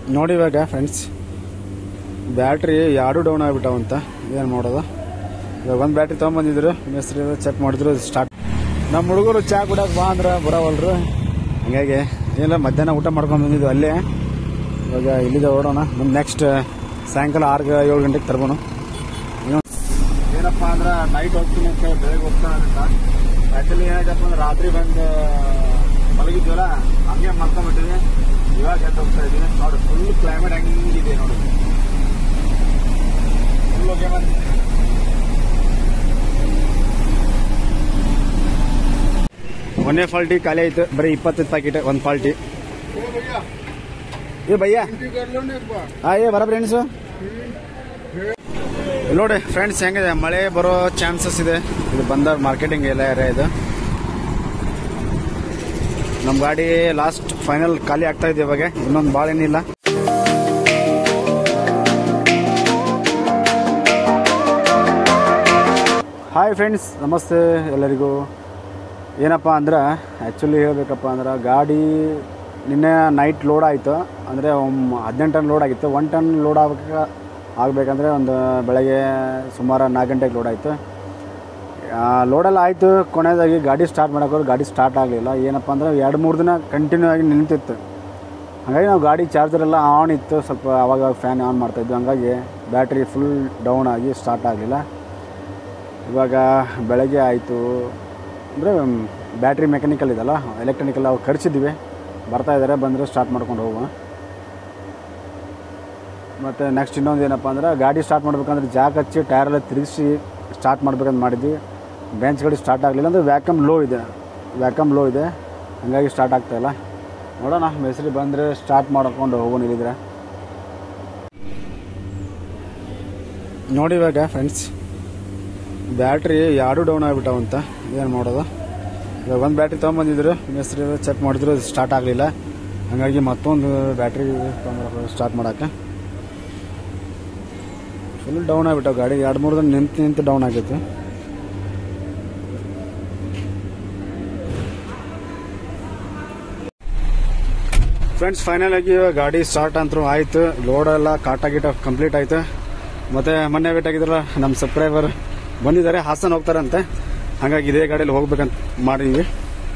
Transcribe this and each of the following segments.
ನೋಡಿ ಇವಾಗ friends battery ಎರಡು ಡೌನ್ ಆಗ್ಬಿಟ್ಟಾವಂತ ಏನು ಮಾಡೋದು ಇವಾಗ ಒಂದು ಬ್ಯಾಟ್ರಿ ತೊಗೊಂಬಂದಿದ್ರು ಮೆಸ್ರಿ ಚೆಕ್ ಮಾಡಿದ್ರು ಸ್ಟಾರ್ಟ್ ನಮ್ಮ ಹುಡುಗರು ಚಾ ಕುಡಕ್ಕೆ ಬಾ ಅಂದ್ರೆ ಬರೋವಲ್ರು ಹಂಗಾಗಿ ಏನಿಲ್ಲ ಮಧ್ಯಾಹ್ನ ಊಟ ಮಾಡ್ಕೊಂಡು ಬಂದಿದ್ದು ಅಲ್ಲೇ ಇವಾಗ ಇಲ್ಲಿದೆ ಓಡೋಣ ನಮ್ಮ ನೆಕ್ಸ್ಟ್ ಸಾಯಂಕಾಲ ಆರು ಏಳು ಗಂಟೆಗೆ ತರ್ಬೋಣ ಏನಪ್ಪ ಅಂದ್ರೆ ನೈಟ್ ಹೋಗ್ತೀನಿ ಅಂತ ಹೇಳಿ ಬೆಳಗ್ಗೆ ಹೋಗ್ತಾನೆ ಅಂತ ಆ್ಯಕ್ಚುಲಿ ಏನಾಯ್ತಪ್ಪ ಅಂದ್ರೆ ರಾತ್ರಿ ಬಂದು ಮಲಗಿದ್ವಲ್ಲ ಹಂಗೆ ಮಲ್ಕೊಂಡ್ಬಿಟ್ಟಿದೆ ಇವಾಗ ಎದ್ದು ಹೋಗ್ತಾ ಇದ್ದೀನಿ ನೋಡಿ ಫುಲ್ ಕ್ಲೈಮೇಟ್ ಹೆಂಗಿದೆ ನೋಡಿ ಫುಲ್ ಓಕೆ ಬಂದಿದೆ ಒಂದೇ ಫಾಲ್ಟಿ ಖಾಲಿ ಆಯ್ತು ಬರೀ ಇಪ್ಪತ್ತೈದು ಪ್ಯಾಕೆಟ್ ಒಂದು ಫಾಲ್ಟಿ ಏ ಭಯ್ಯ ಹಾ ಏ ಬರ ಫ್ರೆಂಡ್ಸು ನೋಡಿ ಫ್ರೆಂಡ್ಸ್ ಹೆಂಗಿದೆ ಮಳೆ ಬರೋ ಚಾನ್ಸಸ್ ಇದೆ ಇದು ಬಂದ ಮಾರ್ಕೆಟಿಂಗ್ ಎಲ್ಲ ಏರಿಯಾ ಇದು ನಮ್ಮ ಗಾಡಿ ಲಾಸ್ಟ್ ಫೈನಲ್ ಖಾಲಿ ಆಗ್ತಾ ಇದೆ ಇವಾಗ ಇನ್ನೊಂದು ಭಾಳ ಏನಿಲ್ಲ ಹಾಯ್ ಫ್ರೆಂಡ್ಸ್ ನಮಸ್ತೆ ಎಲ್ಲರಿಗೂ ಏನಪ್ಪ ಅಂದ್ರೆ ಆ್ಯಕ್ಚುಲಿ ಹೇಳಬೇಕಪ್ಪ ಅಂದ್ರೆ ಗಾಡಿ ನಿನ್ನೆ ನೈಟ್ ಲೋಡ್ ಆಯಿತು ಅಂದರೆ ಹದಿನೆಂಟು ಟನ್ ಲೋಡ್ ಆಗಿತ್ತು ಒನ್ ಟನ್ ಲೋಡ್ ಆಗ್ಬೇಕು ಆಗಬೇಕಂದ್ರೆ ಒಂದು ಬೆಳಗ್ಗೆ ಸುಮಾರು ನಾಲ್ಕು ಗಂಟೆಗೆ ಲೋಡ್ ಆಯಿತು ಲೋಡೆಲ್ಲ ಆಯಿತು ಕೊನೆಯದಾಗಿ ಗಾಡಿ ಸ್ಟಾರ್ಟ್ ಮಾಡೋಕ್ಕೋರು ಗಾಡಿ ಸ್ಟಾರ್ಟ್ ಆಗಲಿಲ್ಲ ಏನಪ್ಪ ಅಂದರೆ ಎರಡು ಮೂರು ದಿನ ಕಂಟಿನ್ಯೂ ಆಗಿ ನಿಂತಿತ್ತು ಹಾಗಾಗಿ ನಾವು ಗಾಡಿ ಚಾರ್ಜರ್ ಎಲ್ಲ ಆನ್ ಇತ್ತು ಸ್ವಲ್ಪ ಅವಾಗ ಫ್ಯಾನ್ ಆನ್ ಮಾಡ್ತಾಯಿದ್ವಿ ಹಂಗಾಗಿ ಬ್ಯಾಟ್ರಿ ಫುಲ್ ಡೌನ್ ಆಗಿ ಸ್ಟಾರ್ಟ್ ಆಗಲಿಲ್ಲ ಇವಾಗ ಬೆಳಗ್ಗೆ ಆಯಿತು ಅಂದರೆ ಬ್ಯಾಟ್ರಿ ಮೆಕ್ಯಾನಿಕಲ್ ಇದಲ್ಲ ಎಲೆಕ್ಟ್ರಾನಿಕಲ್ ಅವು ಕರ್ಸಿದ್ವಿ ಬರ್ತಾ ಇದ್ದಾರೆ ಬಂದರೆ ಸ್ಟಾರ್ಟ್ ಮಾಡ್ಕೊಂಡು ಹೋಗುವ ಮತ್ತು ನೆಕ್ಸ್ಟ್ ಇನ್ನೊಂದು ಏನಪ್ಪ ಅಂದ್ರೆ ಗಾಡಿ ಸ್ಟಾರ್ಟ್ ಮಾಡ್ಬೇಕಂದ್ರೆ ಜಾಕ್ ಹಚ್ಚಿ ಟೈರೆಲ್ಲ ತಿರುಗಿಸಿ ಸ್ಟಾರ್ಟ್ ಮಾಡ್ಬೇಕಂತ ಮಾಡಿದ್ವಿ ಬೆಂಚ್ ಗಾಡಿ ಸ್ಟಾರ್ಟ್ ಆಗಲಿಲ್ಲ ಅಂದರೆ ವ್ಯಾಕಮ್ ಲೋ ಇದೆ ವ್ಯಾಕಮ್ ಲೋ ಇದೆ ಹಾಗಾಗಿ ಸ್ಟಾರ್ಟ್ ಆಗ್ತಾಯಿಲ್ಲ ನೋಡೋಣ ಮೆಸ್ರಿ ಬಂದರೆ ಸ್ಟಾರ್ಟ್ ಮಾಡ್ಕೊಂಡು ಹೋಗೋಣ ಇಲ್ಲಿದ್ರೆ ನೋಡಿ ಇವಾಗ ಫ್ರೆಂಡ್ಸ್ ಬ್ಯಾಟ್ರಿ ಎರಡು ಡೌನ್ ಆಗಿಬಿಟ್ಟಾವಂತ ಏನು ಮಾಡೋದು ಇವಾಗ ಒಂದು ಬ್ಯಾಟ್ರಿ ತೊಗೊಂಬಂದಿದ್ರು ಮೆಸ್ರಿ ಚೆಕ್ ಮಾಡಿದ್ರು ಸ್ಟಾರ್ಟ್ ಆಗಲಿಲ್ಲ ಹಾಗಾಗಿ ಮತ್ತೊಂದು ಬ್ಯಾಟ್ರಿ ತೊಗೊಂಬರ ಸ್ಟಾರ್ಟ್ ಮಾಡೋಕ್ಕೆ ಫುಲ್ ಡೌನ್ ಆಗಿಬಿಟ್ಟಾವ ಗಾಡಿ ಎರಡು ಮೂರು ದಿನ ನಿಂತು ನಿಂತು ಡೌನ್ ಆಗೈತೆ ಫ್ರೆಂಡ್ಸ್ ಫೈನಲ್ ಆಗಿ ಇವಾಗ ಗಾಡಿ ಸ್ಟಾರ್ಟ್ ಅಂತೂ ಆಯ್ತು ಲೋಡ್ ಎಲ್ಲ ಕಾಟ ಗೀಟ ಕಂಪ್ಲೀಟ್ ಆಯ್ತು ಮತ್ತೆ ಮೊನ್ನೆ ಭೇಟಿಯಾಗಿದ್ರಲ್ಲ ನಮ್ಮ ಸಬ್ಸ್ಕ್ರೈಬರ್ ಬಂದಿದ್ದಾರೆ ಹಾಸನ ಹೋಗ್ತಾರಂತೆ ಹಾಗಾಗಿ ಇದೇ ಗಾಡಿಯಲ್ಲಿ ಹೋಗ್ಬೇಕಂತ ಮಾಡಿದ್ವಿ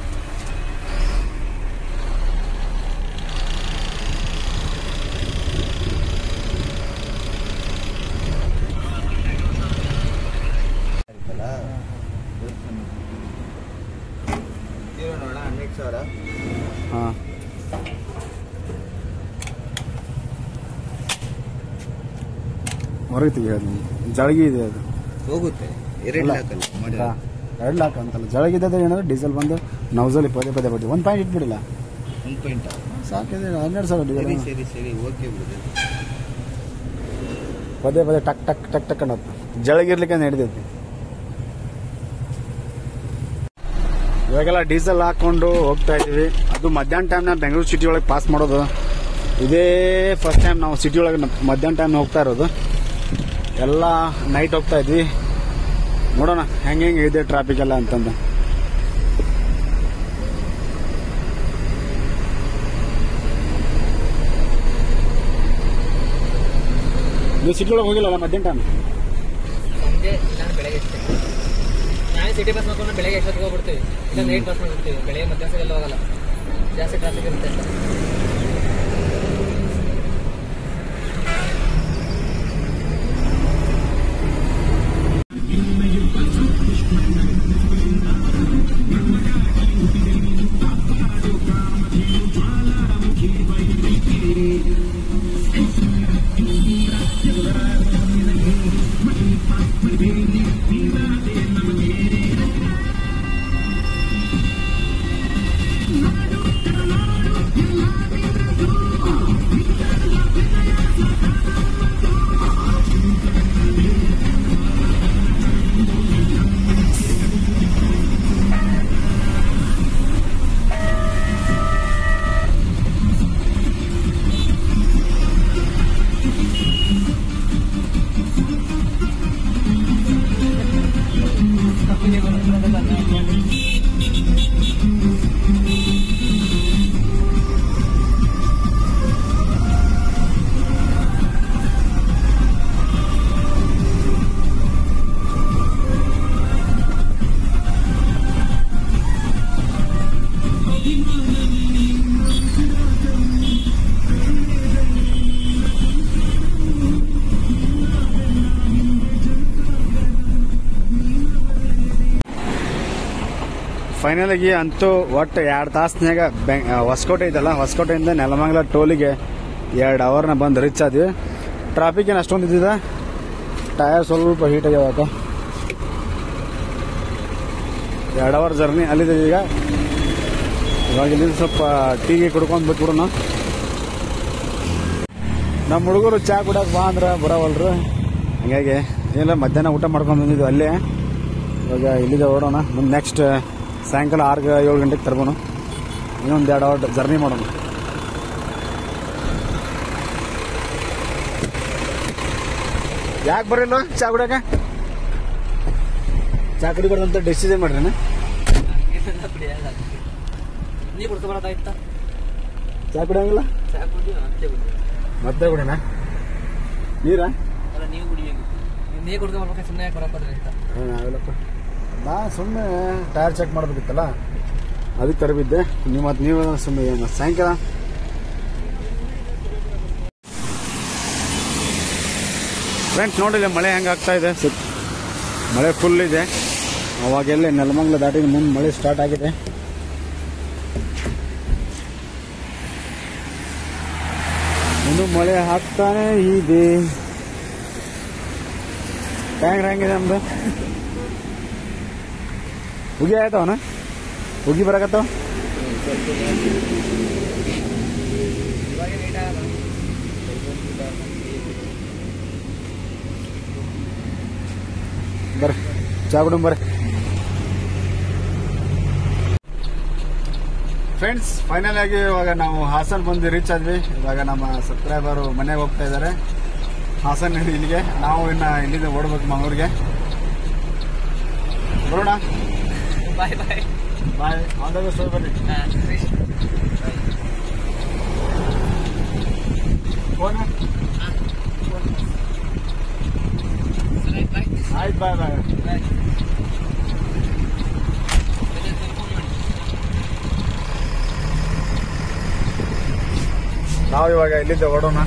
ನೋಡೋಣ ಹನ್ನೆರಡು ಸಾವಿರ ಹಾಂ ಹೊರಗೆ ತೆಗಿಯೋದು ಜಳಗಿ ಇದೆ ಅದು ಹೋಗುತ್ತೆ ಎರಡು ಇಲ್ಲ. ಲಾಕಲ್ಲಿ ಮಾಡಿದ ಎರಡು ಲಾಕ್ ಅಂತಲ್ಲ ಜಳಗಿದ್ದದೆ ಏನಾದ್ರೆ ಡೀಸೆಲ್ ಬಂದು ನೌಸಲ್ಲಿ ಪದೇ ಪದೇ ಬಡ್ಡಿ ಒಂದು ಪಾಯಿಂಟ್ ಇಟ್ಬಿಡಿಲ್ಲ ಒಂದು ಪಾಯಿಂಟ್ ಸಾಕಿದೆ ಹನ್ನೆರಡು ಸಾವಿರ ಸರಿ ಡೀಸೆಲ್ ಸರಿ ಸರಿ ಓಕೆ ಬಿಡುದು ಪದೇ ಪದೇ ಟಕ್ ಟಕ್ ಟಕ್ ಟಕ್ ಅನ್ನತ್ತೆ ಜಳಗಿರ್ಲಿಕ್ಕೆ ನಡೆದೈತಿ ಇವಾಗೆಲ್ಲ ಡೀಸೆಲ್ ಹಾಕೊಂಡು ಹೋಗ್ತಾ ಇದೀವಿ ಅದು ಮಧ್ಯಾಹ್ನ ಟೈಮ್ನ ಬೆಂಗಳೂರು ಸಿಟಿ ಒಳಗೆ ಪಾಸ್ ಮಾಡೋದು ಇದೇ ಫಸ್ಟ್ ಟೈಮ್ ನಾವು ಸಿಟಿ ಒಳಗೆ ನ- ಮಧ್ಯಾಹ್ನ ಟೈಮ್ ಹೋಗ್ತಾ ಇರೋದು ಎಲ್ಲ ನೈಟ್ ಹೋಗ್ತಾ ಇದ್ವಿ ನೋಡೋಣ ಹೆಂಗೆ ಹೆಂಗೆ ಇದೆ ಟ್ರಾಫಿಕ್ ಎಲ್ಲ ಅಂತಂದು ನೀವು ಸಿಟಿ ಒಳಗೆ ಹೋಗಿಲ್ಲಲ್ಲ ಮಧ್ಯಾಹ್ನ ಟೈಮ್ ಸಂಜೆ ನಾನು ಬೆಳಗ್ಗೆ ಅಷ್ಟೇ ನಾನು ಸಿಟಿ ಬಸ್ ಮಾಡ್ಕೊಂಡು ಬೆಳಗ್ಗೆ ಎಷ್ಟೊತ್ತಿಗೆ ಹೋಗ್ಬಿಡ್ತೀವಿ ಇಲ್ಲ ನೈಟ್ ಬಸ್ ಮಾಡ್ಬಿಡ್ತೀವಿ ಬೆಳಗ್ಗೆ ಮಧ್ಯಾಹ್ನ ಎಲ್ಲ ಹೋಗಲ್ಲ ಜಾಸ್ತಿ ಟ್ರಾಫಿಕ್ ಇರುತ್ತೆ ಅಂತ ನಾಡು ಫೈನಲ್ ಆಗಿ ಅಂತೂ ಒಟ್ಟು ಎರಡು ತಾಸ್ನ್ಯಾಗ ಬೆಂಗ್ ಹೊಸಕೋಟೆ ಐತಲ್ಲ ಹೊಸಕೋಟೆಯಿಂದ ನೆಲಮಂಗಲ ಟೋಲಿಗೆ ಎರಡು ಅವರ್ನ ಬಂದು ರೀಚ್ ಆದ್ವಿ ಟ್ರಾಫಿಕ್ ಏನು ಅಷ್ಟೊಂದು ಇದ್ದಿದ ಟೈರ್ ಸ್ವಲ್ಪ ಹೀಟ್ ಆಗ್ಯಾವ ಎರಡು ಅವರ್ ಜರ್ನಿ ಅಲ್ಲಿದೆ ಈಗ ಇವಾಗ ಇಲ್ಲಿಂದ ಸ್ವಲ್ಪ ಟೀಗೆ ಕುಡ್ಕೊಂಡು ಬಿಟ್ಬಿಡೋಣ ನಮ್ಮ ಹುಡುಗರು ಚಾ ಕುಡಕ್ಕೆ ಬಾ ಅಂದ್ರೆ ಬರೋವಲ್ರು ಹಂಗಾಗಿ ಏನಿಲ್ಲ ಮಧ್ಯಾಹ್ನ ಊಟ ಮಾಡ್ಕೊಂಡು ಬಂದಿದ್ವಿ ಅಲ್ಲೇ ಇವಾಗ ಇಲ್ಲಿದೆ ಹೊರಡೋಣ ಮುಂದೆ ನೆಕ್ಸ್ಟ್ ಸಾಯಂಕಾಲ ಆರು ಏಳು ಗಂಟೆಗೆ ತರ್ಬೋಣ ಇನ್ನೊಂದು ಎರಡು ಅವರ್ ಜರ್ನಿ ಮಾಡೋಣ ಯಾಕೆ ಬರಲ್ಲ ಚಾ ಕುಡಿಯಾಕ ಚಾ ಕುಡಿಬಾರ್ದಂತ ಡಿಸಿಷನ್ ಮಾಡ್ರಿ ನೀ ಕುಡ್ಕೊಬಾರ್ದಾಯ್ತಾ ಚಾ ಕುಡಿಯಂಗಿಲ್ಲ ಚಾ ಕುಡಿ ಮತ್ತೆ ಕುಡಿ ಮತ್ತೆ ಕುಡಿನ ನೀರಾ ಅಲ್ಲ ನೀವು ಕುಡಿಬೇಕು ನೀ ಕುಡ್ಕೊಬರ್ಬೇಕು ಸುಮ್ಮನೆ ಯಾಕೆ ಬರಪ್ಪಾದ್ರೆ ಅಂತ ನಾವಿಲ್ಲಪ್ಪ ನಾ ಸುಮ್ಮನೆ ಟೈರ್ ಚೆಕ್ ಮಾಡ್ಬೇಕಿತ್ತಲ್ಲ ಅದಕ್ಕೆ ತರಬಿದ್ದೆ ನೀವು ಮತ್ತೆ ನೀವು ಸುಮ್ಮನೆ ಸಾಯಂಕಾಲ ಫ್ರೆಂಡ್ಸ್ ನೋಡಿಲ್ಲ ಮಳೆ ಹೆಂಗೆ ಆಗ್ತಾ ಇದೆ ಸುತ್- ಮಳೆ ಫುಲ್ ಇದೆ ಅವಾಗೆಲ್ಲ ನೆಲಮಂಗ್ಲ ದಾಟಿದ ಮುಂದೆ ಮಳೆ ಸ್ಟಾರ್ಟ್ ಆಗಿದೆ ಇನ್ನು ಮಳೆ ಹಾಕ್ತಾನೆ ಇದೆ ಟ್ಯಾಂಕ್ ಹೆಂಗಿದೆ ನಮ್ದು ಹುಗಿ ಆಯ್ತವನ ಹುಗಿ ಬರಕತ್ತಾವ ಇವಾಗ ಲೇಟ್ ಆಗಲ್ಲ ಬರ್ರಿ ಚಾ ಕುಡಿಮ್ ಬರ್ರಿ ಫ್ರೆಂಡ್ಸ್ ಫೈನಲ್ ಆಗಿ ಇವಾಗ ನಾವು ಹಾಸನ್ ಬಂದು ರೀಚ್ ಆದ್ವಿ ಇವಾಗ ನಮ್ಮ ಸಬ್ಸ್ಕ್ರೈಬರು ಮನೆಗೆ ಹೋಗ್ತಾ ಇದ್ದಾರೆ ಹಾಸನ್ ಇಲ್ಲಿಗೆ ನಾವು ಇನ್ನ ಇಲ್ಲಿಂದ ಓಡ್ಬೇಕು ಮಂಗಳೂರಿಗೆ ಬರೋಣ bye bye bye all the best ಬರ್ರಿ ಫೋನ್ ಬಾಯ್ ಆಯ್ತು ಬಾಯ್ ಬಾಯ್ ಬಾಯ್ ನಾವು ಇವಾಗ ಇಲ್ಲಿಂದ ಹೊರಡೋಣ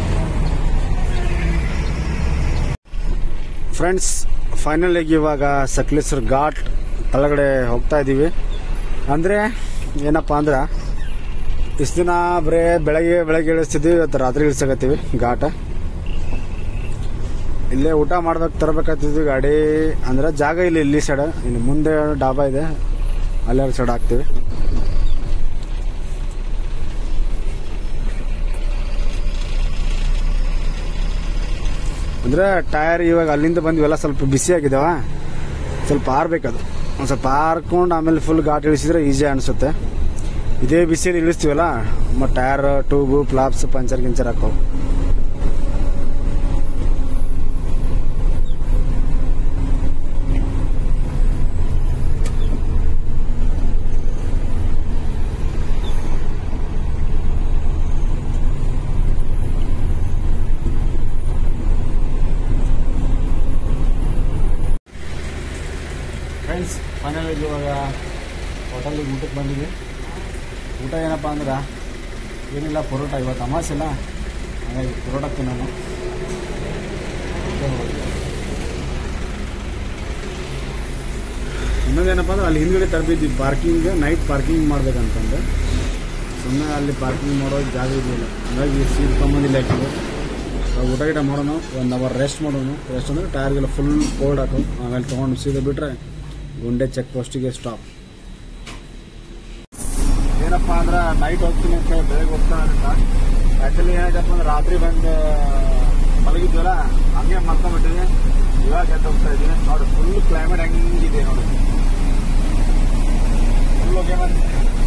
ಫ್ರೆಂಡ್ಸ್ ಫೈನಲ್ ಆಗಿ ಇವಾಗ ಸಕಲೇಶ್ವರ ಘಾಟ್ ಕೆಳಗಡೆ ಹೋಗ್ತಾ ಇದ್ದೀವಿ ಅಂದರೆ ಏನಪ್ಪ ಅಂದ್ರೆ ಇಷ್ಟು ದಿನ ಬರೇ ಬೆಳಗ್ಗೆ ಬೆಳಗ್ಗೆ ಇಳಿಸ್ತಿದ್ವಿ ಇವತ್ತು ರಾತ್ರಿ ಇಳಿಸಕತ್ತೀವಿ ಘಾಟ ಇಲ್ಲೇ ಊಟ ಮಾಡ್ಬೇಕು ತರಬೇಕಾಗ್ತಿದ್ವಿ ಗಾಡಿ ಅಂದ್ರೆ ಜಾಗ ಇಲ್ಲಿ ಇಲ್ಲಿ ಸೈಡ್ ಇನ್ನು ಮುಂದೆ ಡಾಬಾ ಇದೆ ಅಲ್ಲೇ ಸೈಡ್ ಹಾಕ್ತೀವಿ ಅಂದ್ರೆ ಟೈರ್ ಇವಾಗ ಅಲ್ಲಿಂದ ಬಂದ್ವೆಲ್ಲ ಸ್ವಲ್ಪ ಬಿಸಿ ಆಗಿದಾವ ಸ್ವಲ್ಪ ಆರ್ಬೇಕದು ಒಂದು ಸ್ವಲ್ಪ ಆರ್ಕೊಂಡು ಆಮೇಲೆ ಫುಲ್ ಘಾಟ್ ಇಳಿಸಿದ್ರೆ ಈಸಿ ಅನಿಸುತ್ತೆ ಇದೇ ಬಿಸಿಯಲ್ಲಿ ಇಳಿಸ್ತೀವಲ್ಲ ಮತ್ತು ಟೈರ್ ಟ್ಯೂಬು ಫ್ಲಾಪ್ಸ್ ಪಂಚರ್ ಗಿಂಚರ್ ಹಾಕವು ಫ್ರೆಂಡ್ಸ್ ಫೈನಲ್ ಇವಾಗ ಹೋಟೆಲಿಗೆ ಊಟಕ್ಕೆ ಬಂದಿದ್ವಿ ಊಟ ಏನಪ್ಪ ಅಂದ್ರೆ ಏನಿಲ್ಲ ಪರೋಟ ಇವತ್ತು ಅಮಾಸೆ ಇಲ್ಲ ಹಾಗಾಗಿ ಪರೋಟ ತಿನ್ನೋಣ ಇನ್ನೊಂದೇನಪ್ಪ ಅಂದ್ರೆ ಅಲ್ಲಿ ಹಿಂದ್ಗಡೆ ತರಬಿದ್ವಿ ಪಾರ್ಕಿಂಗ್ ನೈಟ್ ಪಾರ್ಕಿಂಗ್ ಮಾಡ್ಬೇಕಂತಂದು ಸುಮ್ಮನೆ ಅಲ್ಲಿ ಪಾರ್ಕಿಂಗ್ ಮಾಡೋ ಜಾಗ ಇರಲಿಲ್ಲ ಹಾಗಾಗಿ ಸೀಟ್ ತೊಗೊಂಬಂದಿಲ್ಲ ಯಾಕಂದ್ರೆ ಇವಾಗ ಊಟ ಗೀಟ ಮಾಡೋಣ ಒಂದು ಅವರ್ ರೆಸ್ಟ್ ಮಾಡೋಣ ರೆಸ್ಟ್ ಅಂದ್ರೆ ಟೈರ್ಗೆಲ್ಲ ಫುಲ್ ಕೋಲ್ಡ್ ಹಾಕು ಆಮೇಲೆ ತೊಗೊಂಡು ಸೀದಾ ಬಿಟ್ರೆ ಗುಂಡೆ ಚೆಕ್ ಪೋಸ್ಟಿಗೆ ಸ್ಟಾಪ್ ಏನಪ್ಪ ಅಂದ್ರೆ ನೈಟ್ ಹೋಗ್ತೀನಿ ಅಂತ ಹೇಳಿ ಬೆಳಗ್ಗೆ ಹೋಗ್ತಾ ಅಂತ ಆ್ಯಕ್ಚುಲಿ ಏನಾಯ್ತಪ್ಪ ಅಂದ್ರೆ ರಾತ್ರಿ ಬಂದು ಮಲಗಿದ್ವಲ್ಲ ಹಂಗೆ ಮಲ್ಕೊಂಡ್ಬಿಟ್ಟಿವಿ ಇವಾಗ ಎದ್ದು ಹೋಗ್ತಾ ಇದ್ದೀವಿ ನೋಡಿ ಫುಲ್ ಕ್ಲೈಮೇಟ್ ಹೆಂಗಿದೆ ನೋಡಿ ಫುಲ್ ಓಕೆ ಬಂದು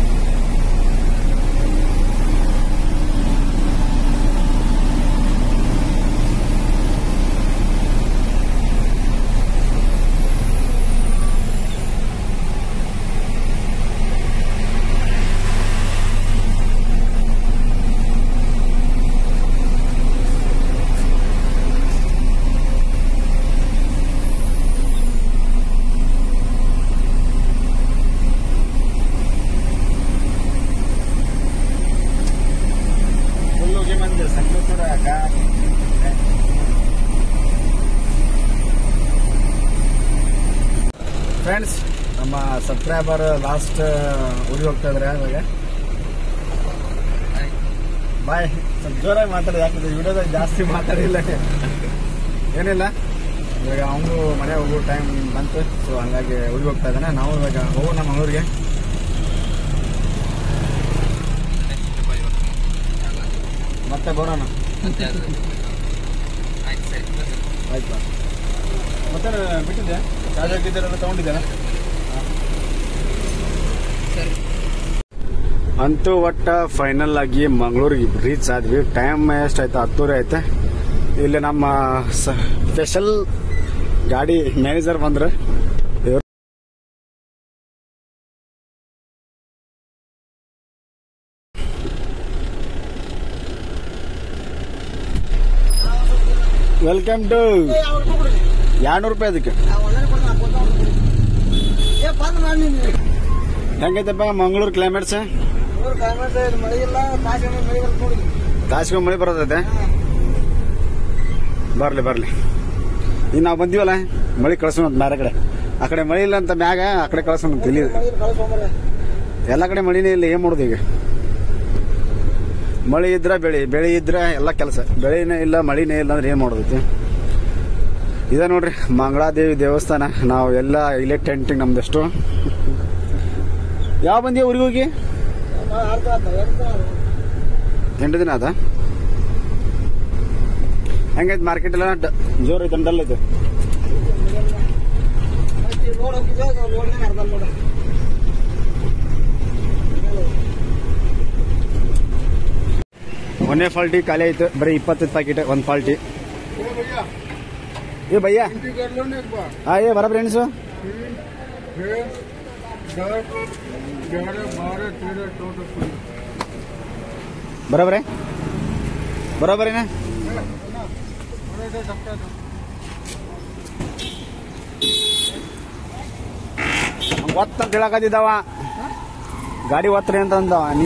ಫುಲ್ ಹೋಗಿ ಬಂದೆ ಸಂಕೇಶ್ವರ ಘಾಟ್ ಫ್ರೆಂಡ್ಸ್ ನಮ್ಮ ನಮ್ಮ ಸಬ್ಸ್ಕ್ರೈಬರ್ ಲಾಸ್ಟ್ ಊರಿಗೆ ಹೋಗ್ತಾ ಇದ್ರೆ ಇವಾಗ ಬಾಯ್ ಸ್ವಲ್ಪ ಜೋರಾಗಿ ಮಾತಾಡಿ ಯಾಕಂದ್ರೆ ವಿಡಿಯೋದಾಗ ಜಾಸ್ತಿ ಮಾತಾಡಿಲ್ಲ ಏನಿಲ್ಲ ಇವಾಗ ಅವನು ಮನೆ ಹೋಗೋ ಟೈಮ್ ಬಂತು ಸೊ ಹಂಗಾಗಿ ಊರಿಗೆ ಹೋಗ್ತಾ ಇದ್ದಾನೆ ನಾವು ಇವಾಗ ಹೋಗೋಣ ಮಂಗಳೂರಿಗೆ ಮತ್ತೆ ಬರೋಣ ಆಯ್ತು ಸರಿ ಆಯ್ತು ಮತ್ತೆ ಬಿಟ್ಟಿದ್ದೆ ಚಾರ್ಜ್ ಹಾಕಿದ್ದೀರಲ್ಲ ತೊಗೊಂಡಿದ್ದೇನೆ ಸರಿ ಅಂತೂ ಒಟ್ಟ ಫೈನಲ್ ಆಗಿ ಮಂಗಳೂರಿಗೆ ರೀಚ್ ಆದ್ವಿ ಟೈಮ್ ಎಷ್ಟಾಯ್ತು ಹತ್ತೂವರೆ ಐತೆ ಇಲ್ಲಿ ನಮ್ಮ ಸ್ಪೆಷಲ್ ಗಾಡಿ ಮ್ಯಾನೇಜರ್ ಬಂದ್ರೆ ಇವ್ರು ವೆಲ್ಕಮ್ ಟು ಎರಡ್ನೂರು ರೂಪಾಯಿ ಅದಕ್ಕೆ ಹೆಂಗೈತಪ್ಪ ಮಂಗಳೂರು ಕ್ಲೈಮೇಟ್ಸ್ ತಾಸ್ಕೊಂಡ್ ಮಳೆ ಬರೋದೈತೆ ಬರ್ಲಿ ಬರ್ಲಿ ಈಗ ನಾವು ಬಂದೀವಲ್ಲ ಮಳೆ ಕಳ್ಸೋಣ ಅಂತ ಬೇರೆ ಕಡೆ ಆ ಕಡೆ ಮಳೆ ಇಲ್ಲ ಅಂತ ಮ್ಯಾಗ ಆ ಕಡೆ ಕಳ್ಸೋಣ ಅಂತ ಇಲ್ಲಿ ಎಲ್ಲ ಕಡೆ ಮಳಿನೇ ಇಲ್ಲ ಏನ್ ಮಾಡೋದು ಈಗ ಮಳೆ ಇದ್ರ ಬೆಳಿ ಬೆಳೆ ಇದ್ರ ಎಲ್ಲ ಕೆಲಸ ಬೆಳೆನೇ ಇಲ್ಲ ಮಳಿನೇ ಇಲ್ಲ ಅಂದ್ರೆ ಏನ್ ಮಾಡೋದೈತಿ ಇದ ನೋಡ್ರಿ ಮಂಗಳಾದೇವಿ ದೇವಸ್ಥಾನ ನಾವು ಎಲ್ಲ ಇಲ್ಲೇ ಟೆಂಟಿಂಗ್ ನಮ್ದಷ್ಟು ಯಾವ ಬಂದಿ ಊರಿಗೆ ಹೋಗಿ ಎಂಟು ದಿನ ಅದ ಹೆಂಗೈತೆ ಮಾರ್ಕೆಟ್ ಎಲ್ಲ ಡ- ಜೋರ್ ಐತೆ ಡಲ್ ಐತೆ ಒಂದೇ ಫಾಲ್ಟಿ ಖಾಲಿ ಆಯ್ತು ಬರೀ ಇಪ್ಪತ್ತೈದು ಪ್ಯಾಕೆಟ್ ಒಂದು ಫಾಲ್ಟಿ ಏ ಭಯ್ಯ ಹಾ ಏ ಬರ ಫ್ರೆಂಡ್ಸು ಬರೋಬರೇ ಬರೋಬರೇನಾ ಒತ್ತ ಅಂತ ಹೇಳಕತ್ತಿದ್ದವ ಗಾಡಿ ಒತ್ತರಿ ಅಂತ ಅಂದವ ನೀ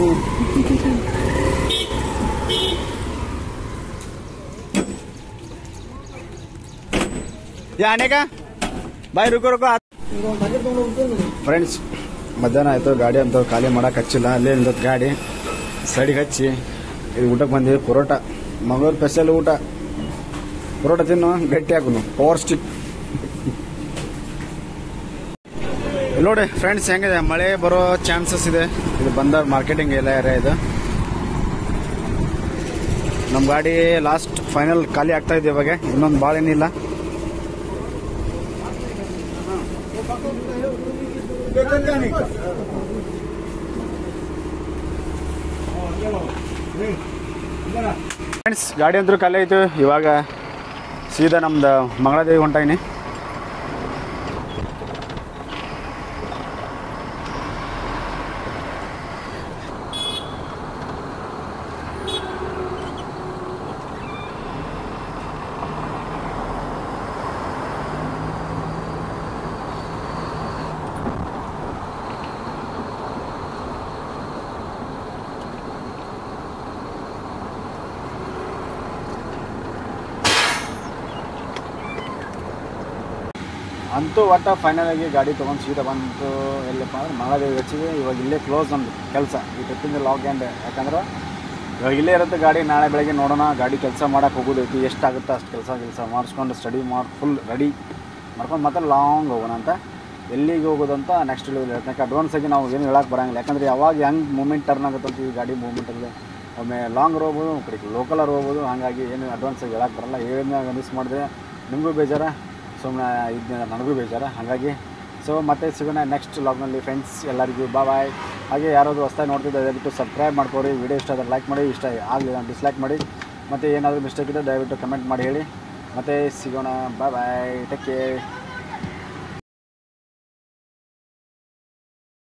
ಯಾ ಅನೇಕ ಬಾಯ್ ರುಕೋ ರುಕೋ ಫ್ರೆಂಡ್ಸ್ ಮಧ್ಯಾಹ್ನ ಆಯ್ತು ಗಾಡಿ ಅಂತ ಖಾಲಿ ಮಾಡಕ್ ಹಚ್ಚಿಲ್ಲ ಅಲ್ಲೇ ನಿಂತತ್ ಗಾಡಿ ಸೈಡಿಗೆ ಹಚ್ಚಿ ಇದು ಊಟಕ್ಕೆ ಬಂದಿವಿ ಪರೋಟ ಮಂಗಳೂರು ಸ್ಪೆಷಲ್ ಊಟ ಪರೋಟ ತಿನ್ನು ಗಟ್ಟಿ ಹಾಕುನು ಪವರ್ ಸ್ಟಿಕ್ ಇಲ್ಲಿ ನೋಡಿ ಫ್ರೆಂಡ್ಸ್ ಹೆಂಗಿದೆ ಮಳೆ ಬರೋ ಚಾನ್ಸಸ್ ಇದೆ ಇದು ಬಂದ ಮಾರ್ಕೆಟಿಂಗ್ ಎಲ್ಲ ಏರಿಯಾ ಇದು ನಮ್ಮ ಗಾಡಿ ಲಾಸ್ಟ್ ಫೈನಲ್ ಖಾಲಿ ಆಗ್ತಾ ಇದೆ ಇವಾಗ ಇನ್ನೊಂದು ಭಾಳ ಏನಿಲ್ಲ ಫ್ರೆಂಡ್ಸ್ ಗಾಡಿ ಅಂತೂ ಖಾಲಿ ಆಯ್ತು ಇವಾಗ ಸೀದಾ ನಮ್ದು ಮಂಗಳಾದೇವಿ ಹೊಂಟಾಗಿನಿ ಅಂತೂ ಒಟ್ಟ ಫೈನಲ್ ಆಗಿ ಗಾಡಿ ತೊಗೊಂಡು ಸೀದಾ ಬಂತು ಎಲ್ಲಪ್ಪ ಅಂದ್ರೆ ಮಂಗಳಾದೇವಿ ಹಚ್ಚಿವಿ ಇವಾಗ ಇಲ್ಲೇ ಕ್ಲೋಸ್ ನಮ್ದು ಕೆಲಸ ಈ ಟ್ರಿಪ್ಪಿಂದ ಲಾಗ್ ಆ್ಯಂಡ್ ಯಾಕಂದ್ರೆ ಇವಾಗ ಇಲ್ಲೇ ಇರುತ್ತೆ ಗಾಡಿ ನಾಳೆ ಬೆಳಗ್ಗೆ ನೋಡೋಣ ಗಾಡಿ ಕೆಲಸ ಮಾಡಕ್ಕೆ ಹೋಗೋದೈತಿ ಎಷ್ಟಾಗುತ್ತೆ ಅಷ್ಟು ಕೆಲಸ ಕೆಲಸ ಮಾಡಿಸ್ಕೊಂಡು ಸ್ಟಡಿ ಮಾಡಿ ಫುಲ್ ರೆಡಿ ಮಾಡ್ಕೊಂಡು ಮತ್ತೆ ಲಾಂಗ್ ಹೋಗೋಣ ಅಂತ ಎಲ್ಲಿಗೆ ಹೋಗೋದಂತ ನೆಕ್ಸ್ಟ್ ಹೇಳ್ತೀನಿ ಯಾಕೆ ಅಡ್ವಾನ್ಸ್ ಆಗಿ ನಾವು ಏನು ಹೇಳಕ್ಕೆ ಬರಂಗಿಲ್ಲ ಯಾಕಂದ್ರೆ ಯಾವಾಗ ಹೆಂಗೆ ಮೂಮೆಂಟ್ ಟರ್ನ್ ಆಗುತ್ತೆ ಅಂತ ಈ ಗಾಡಿ ಮೂಮೆಂಟ್ ಅಲ್ಲಿ ಒಮ್ಮೆ ಲಾಂಗ್ ಹೋಗ್ಬೋದು ಕಡೆಗೆ ಲೋಕಲರ್ ಹೋಗ್ಬೋದು ಹಾಗಾಗಿ ಏನು ಅಡ್ವಾನ್ಸ್ ಆಗಿ ಹೇಳಕ್ಕೆ ಬರಲ್ಲ ಏನಾಗ ಮಿಸ್ ಮಾಡಿದೆ ನಿಮಗೂ ಬೇಜಾರ ಸುಮ್ಮನೆ ಇದನ್ನ ನನಗೂ ಬೇಜಾರ ಹಾಗಾಗಿ ಸೊ ಮತ್ತೆ ಸಿಗೋಣ ನೆಕ್ಸ್ಟ್ ಲಾಗ್ನಲ್ಲಿ ಫ್ರೆಂಡ್ಸ್ ಎಲ್ಲರಿಗೂ ಬಾ ಬಾಯ್ ಹಾಗೆ ಯಾರಾದರೂ ಹೊಸ್ದಾಗಿ ನೋಡ್ತಿದ್ದೆ ದಯವಿಟ್ಟು ಸಬ್ಸ್ಕ್ರೈಬ್ ಮಾಡ್ಕೊರಿ ವಿಡಿಯೋ ಇಷ್ಟ ಆದರೆ ಲೈಕ್ ಮಾಡಿ ಇಷ್ಟ ಆಗಲಿಲ್ಲ ಡಿಸ್ಲೈಕ್ ಮಾಡಿ ಮತ್ತು ಏನಾದರೂ ಮಿಸ್ಟೇಕ್ ಇದ್ದರೆ ದಯವಿಟ್ಟು ಕಮೆಂಟ್ ಮಾಡಿ ಹೇಳಿ ಮತ್ತೆ ಸಿಗೋಣ ಬಾಯ್ ಬಾಯ್ ಟೇಕ್ ಕೇರ್